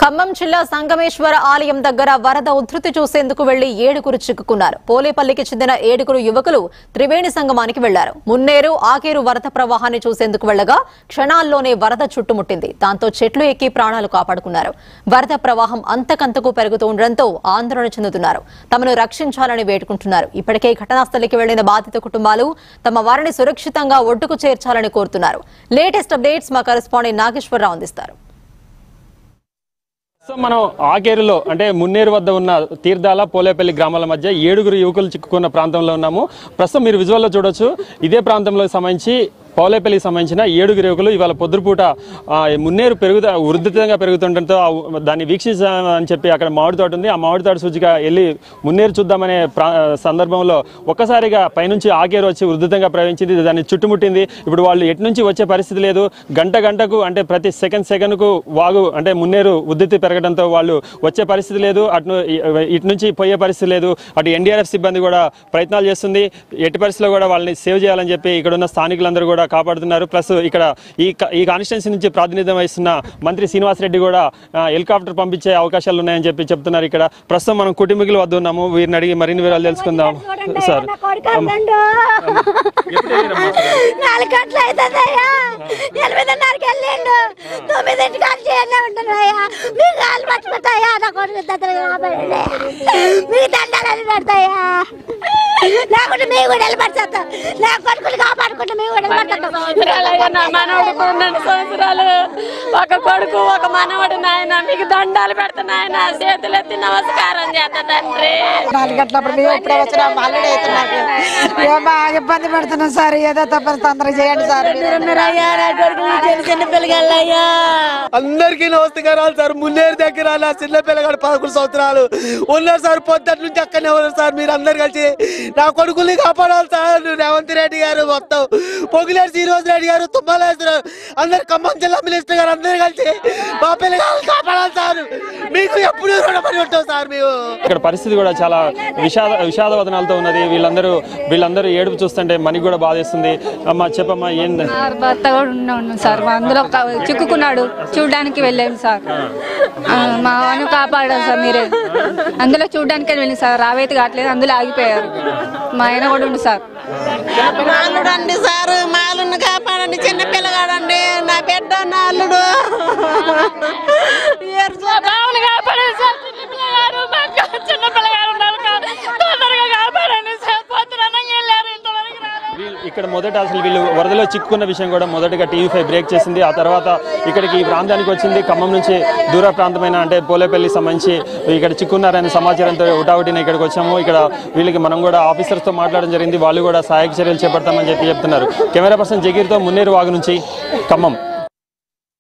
ఖమ్మం జిల్లా సంగమేశ్వర ఆలయం దగ్గర వరద ఉధృతి చూసేందుకు వెళ్లి ఏడుగురు చిక్కుకున్నారు పోలేపల్లికి చెందిన ఏడుగురు యువకులు త్రివేణి సంగమానికి వెళ్లారు మున్నేరు ఆకేరు వరద ప్రవాహాన్ని చూసేందుకు వెళ్లగా క్షణాల్లోనే వరద చుట్టుముట్టింది దాంతో చెట్లు ఎక్కి ప్రాణాలు కాపాడుకున్నారు వరద ప్రవాహం అంతకంతకు పెరుగుతూ ఉండడంతో ఆందోళన చెందుతున్నారు తమను రక్షించాలని వేడుకుంటున్నారు ఇప్పటికే ఘటనా స్థలికి వెళ్లిన బాధిత కుటుంబాలు తమ వారిని సురక్షితంగా ఒడ్డుకు చేర్చాలని కోరుతున్నారు లేటెస్ట్ అప్డేట్స్ మా కరెస్పాండెంట్ నాగేశ్వరరావు అందిస్తారు సో మనం ఆకేరులో అంటే మున్నేరు వద్ద ఉన్న తీర్థాల పోలేపల్లి గ్రామాల మధ్య ఏడుగురు యువకులు చిక్కుకున్న ప్రాంతంలో ఉన్నాము ప్రస్తుతం మీరు విజువల్లో చూడొచ్చు ఇదే ప్రాంతంలో సంబంధించి పోలేపల్లికి సంబంధించిన ఏడుగురు యువకులు ఇవాళ పొద్దుపూట ఆ, మున్నేరు పెరుగుత వృద్ధితంగా పెరుగుతుండటంతో ఆ ఉ- దాన్ని వీక్షించాలని చెప్పి అక్కడ మామిడి తోట ఉంది ఆ మామిడి తోట సూచిగా వెళ్ళి మున్నేరు చూద్దామనే ప్రా సందర్భంలో ఒక్కసారిగా పైనుంచి ఆకేరు వచ్చి వృద్ధితంగా ప్రవహించింది దాన్ని చుట్టుముట్టింది ఇప్పుడు వాళ్ళు ఎటు నుంచి వచ్చే పరిస్థితి లేదు గంట గంటకు అంటే ప్రతి సెకండ్ సెకండ్కు వాగు అంటే మున్నేరు ఉద్ధృతి పెరగడంతో వాళ్ళు వచ్చే పరిస్థితి లేదు అటు ఇటు నుంచి పోయే పరిస్థితి లేదు అటు ఎన్డీఆర్ఎఫ్ సిబ్బంది కూడా ప్రయత్నాలు చేస్తుంది ఎట్టి పరిస్థితిలో కూడా వాళ్ళని సేవ్ చేయాలని చెప్పి ఇక్కడ ఉన్న స్థానికులందరూ కూడా కాపాడుతున్నారు ప్లస్ ఇక్కడ ఈ క- ఈ కాన్స్టిట్యున్సీ నుంచి ప్రాతినిధ్యం వహిస్తున్న మంత్రి శ్రీనివాసరెడ్డి కూడా ఆ, హెలికాప్టర్ పంపించే అవకాశాలు ఉన్నాయని చెప్పి చెప్తున్నారు ఇక్కడ ప్రస్తుతం మనం కుటుంబీకులు వద్ద ఉన్నాము వీరిని అడిగి మరిన్ని వివరాలు తెలుసుకుందాం సార్ ఎప్పుడు వెళ్ళారమ్మా అసలు? నాలుగు గంటలు అవుతుందయ్యా ఎనిమిదిన్నరకి వెళ్ళిండు తొమ్మిదింటికి వచ్చి ఎన్నో ఉంటున్నాయా మీ కాళ్ళు మర్చిపోతాయా నా కొడుకు దగ్గర కాబట్టే మీ దండాలని పెడతాయా లేకుంటే మీ కూడా వెళ్ళబడతాం నా కొడుకులు కాపాడుకుంటే మీ కూడా వెళ్ళబడతాం సంవత్సరాలు నా మనవడు పన్నెండు సంవత్సరాలు ఒక కొడుకు ఒక మనవడు నాయన మీకు దండాలు పెడతా నాయన చేతులు ఎత్తి నమస్కారం చేస్తా తండ్రి నాలుగు గంటలప్పుడు మేము ఎప్పుడే వచ్చినాం ఆల్రెడీ అయితే మాకు ఏం బాగా ఇబ్బంది పడుతున్నాం సార్ ఏదో తప్పని తొందరగా చేయండి సార్ అయ్యా నా కొడుకు చిన్న చిన్న పిల్లగాళ్ళయ్యా అందరికీ నమస్కారాలు సార్ మున్నేరు దగ్గర నా చిన్న పిల్లగాడు పదకొండు సంవత్సరాలు ఉన్నారు సార్ పొద్దున్న నుంచి అక్కడనే ఉన్నారు సార్ మీరు అందరు కలిసి నా కొడుకుల్ని కాపాడాలి సార్ రేవంత్ రెడ్డి గారు మొత్తం పొగిలేరు శ్రీనివాస్ రెడ్డి గారు తుమ్మలేశ్వరం అందరు ఖమ్మం జిల్లా మినిస్టర్ గారు అందరు కలిసి మా పిల్లగాళ్ళు కాపాడాలి సార్ మీకు ఎప్పుడు రుణపడి ఉంటాం సార్ మేము ఇక్కడ పరిస్థితి కూడా చాలా విషాద విషాదవదనాలతో ఉన్నది వీళ్ళందరూ వీళ్ళందరూ ఏడుపు చూస్తుంటే మనకి కూడా బాధేస్తుంది అమ్మా చెప్పమ్మా ఏం సార్ భర్త కూడా ఉన్నాడు సార్ మా అందులో ఒక చిక్కుకున్నాడు చూడడానికి వెళ్ళాము సార్ ఆ, మా వాడిని కాపాడారు సార్ మీరే అందులో చూడడానికి వెళ్ళింది సార్ రావైతే కావట్లేదు అందులో ఆగిపోయారు మా ఆయన కూడా ఉండు సార్ మాలుడు అండి సార్ మాలుని కాపాడండి చిన్న పిల్లగాడండి నా బిడ్డ నా అల్లుడు బావుని కాపాడండి సార్ చిన్న పిల్లగాడు మాకు చిన్న పిల్లగాడు ఉన్నారు కా- తొందరగా కాపాడండి సార్ పొద్దున అన్నం వెళ్ళారు ఇంతవరకు రాలేదు వీళ్ళు ఇక్కడ మొదట అసలు వీళ్ళు వరదలో చిక్కుకున్న విషయం కూడా మొదటగా టీవీ ఫైవ్ బ్రేక్ చేసింది ఆ తర్వాత ఇక్కడికి ఈ ప్రాంతానికి వచ్చింది ఖమ్మం నుంచి దూర ప్రాంతమైన అంటే పోలేపల్లి సంబంధించి ఇక్కడ చిక్కున్నారనే సమాచారంతో ఉటావుటిన ఇక్కడికి వచ్చాము ఇక్కడ వీళ్ళకి మనం కూడా ఆఫీసర్స్తో మాట్లాడడం జరిగింది వాళ్ళు కూడా సహాయక చర్యలు చేపడతామని చెప్పి చెప్తున్నారు కెమెరా పర్సన్ జగీర్తో మున్నేరు వాగు నుంచి ఖమ్మం